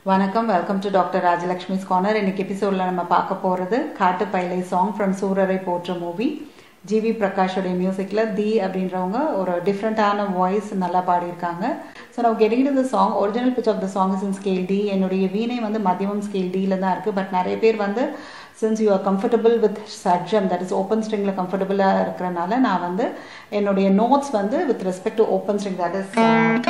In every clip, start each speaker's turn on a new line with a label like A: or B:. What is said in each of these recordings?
A: வணக்கம் welcome to doctor Rajalakshmi's corner இன்னைக்கு எபிசோடில் நம்ம பார்க்க போகிறது காட்டு பைலை சாங் ஃப்ரம் சூரரை போற்ற மூவி ஜிவி பிரகாஷோடைய மியூசிக்கில் தி அப்படின்றவங்க ஒரு டிஃப்ரெண்ட்டான வாய்ஸ் நல்லா பாடியிருக்காங்க ஸோ நான் getting to the song original pitch of the song is in scale D என்னுடைய வீணை வந்து மதியமம் ஸ்கேல் டியில் தான் இருக்குது பட் நிறைய பேர் வந்து since you are comfortable with shadjam that is open ஸ்ட்ரிங்கில் கம்ஃபர்டபுளாக இருக்கிறனால நான் வந்து என்னுடைய நோட்ஸ் வந்து with respect to open string that is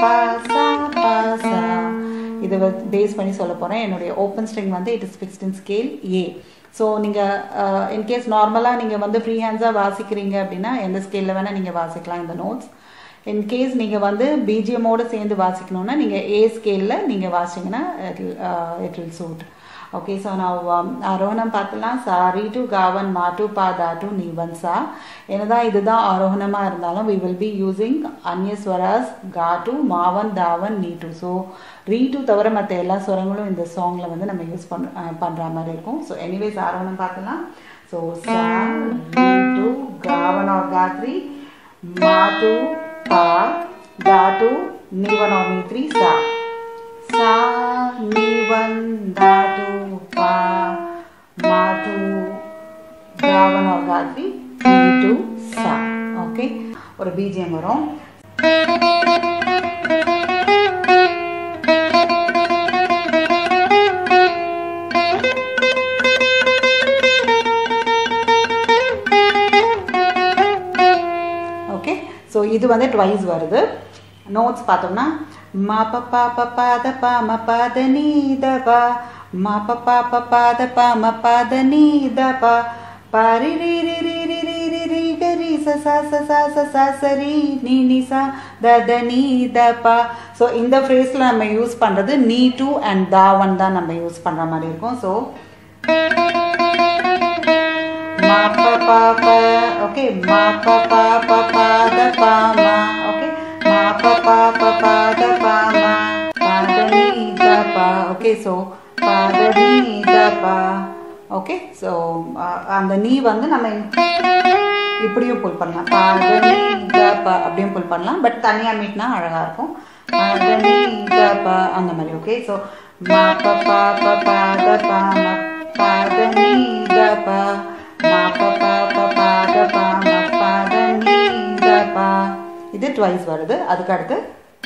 A: இதை பேஸ் பண்ணி சொல்ல போகிறேன் என்னுடைய ஓப்பன் ஸ்ட்ரிங் வந்து it is fixed in scale A so நீங்கள் இன்கேஸ் நார்மலாக நீங்கள் வந்து ஃப்ரீ ஹேண்ட்ஸாக வாசிக்கிறீங்க அப்படின்னா எந்த ஸ்கேலில் வேணால் நீங்கள் வாசிக்கலாம் இந்த நோட்ஸ் இன்கேஸ் நீங்கள் வந்து பிஜிஎம்மோடு சேர்ந்து வாசிக்கணுன்னா நீங்கள் ஏ ஸ்கேலில் நீங்கள் வாசிங்கன்னா it it will suit okay so நான் ஆரோகணம் பார்த்தலாம் சாரி டு காவன் மாட்டு பா தாட்டு நீவன் சா என்னதான் இதுதான் ஆரோகணமாக இருந்தாலும் வி வில் பி யூஸிங் அந்நியஸ்வராஸ் காட்டு மாவன் தாவன் நீட்டு ஸோ ரீட்டு தவிர மற்ற எல்லா ஸ்வரங்களும் இந்த சாங்கில் வந்து நம்ம யூஸ் பண்ண பண்ணுற மாதிரி இருக்கும் ஸோ எனிவேஸ் ஆரோகணம் பார்த்தலாம் ஸோ சா ரீட்டு காவன் ஆர் காத்ரி மாட்டு பா தாட்டு நீவன் ஆர் நீத்ரி சா sa ni wan da tu pa ma tu gavan or gatri ni tu sa okay ஒரு பிஜிஎம் வரும் ஓகே ஸோ இது வந்து ட்வைஸ் வருது நோட்ஸ் பார்த்தோம்னா ma pa pa pa pa da pa ma pa da ni da pa ma pa pa pa pa da pa ma pa da ni da pa pa ri ri ri ri ri ri ri ri ga ri sa sa sa sa sa sa sa ri ni ni sa da da ni da pa so இந்த ஃப்ரேஸில் நம்ம use பண்ணுறது நீ two and தாவன் தான் நம்ம use பண்ணுற மாதிரி இருக்கும் so ma pa pa pa okay ma pa pa pa pa da pa ma okay ma pa pa pa pa da pa ma pa da ni da pa okay so pa da ni da pa okay so அந்த நீ வந்து நம்ம இப்படியும் புல் பண்ணலாம் பா த நீ த ப அப்படியும் புல் பண்ணலாம் பட் தனியாக மீட்னா அழகாக இருக்கும் பா த நீ த ப அந்த மாதிரி ஓகே ஸோ மா ப பா ப பா த பா ம பா த நீ த ப மா ப பா ப பா த பா ம பா த நீ த பா இது ட்வைஸ் வருது அதுக்கு அடுத்து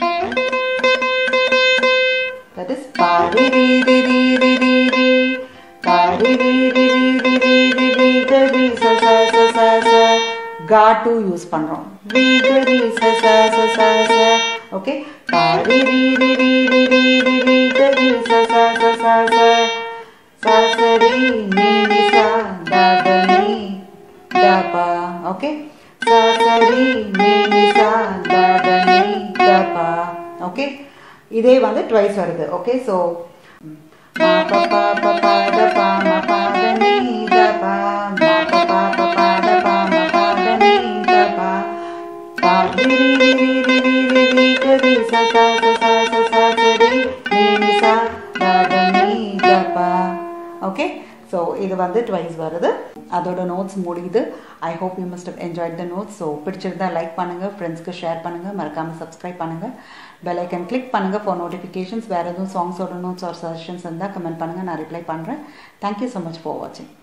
A: தட் இஸ் பா ரி ரி ரி ரி ரி ரி ரி பா ரி ரி ரி ரி ரி ரி ரி ரி க ரி ச ச ச ச ச கா டூ யூஸ் பண்றோம் ரி க ரி ச ச ச ச ச ஓகே பா ரி ரி ரி ரி ரி ரி ரி ரி க ரி ச ச ச ச ச ச ச ரி நீ நி சா த த நீ த பா ஓகே ச ச ரி நீ நி சா த த நீ த பா ஓகே இதே வந்து ட்வைஸ் வருது okay so ma pa pa pa pa da pa ma pa da ni da pa ma pa pa pa pa da pa ma pa da ni da pa pa ri ri ri ri ri ri ri ga ri sa sa sa sa sa sa sa ri ni ni sa da da ni da pa okay so இது வந்து twice வருது அதோட notes முடியுது I hope you must enjoyed the notes so பிடிச்சிருந்தா like பண்ணுங்கள் ஃப்ரெண்ட்ஸ்க்கு share பண்ணுங்கள் மறக்காமல் சப்ஸ்கிரைப் பண்ணுங்கள் பெல் ஐக்கன் கிளிக் பண்ணுங்கள் ஃபார் நோட்டிஃபிகேஷன்ஸ் வேறு எதுவும் சாங்ஸோட நோட்ஸ் ஆர் சஜஷன்ஸ் இருந்தால் கமெண்ட் பண்ணுங்கள் நான் ரிப்ளை பண்ணுறேன் தேங்க்யூ ஸோ மச் ஃபார் வாட்சிங்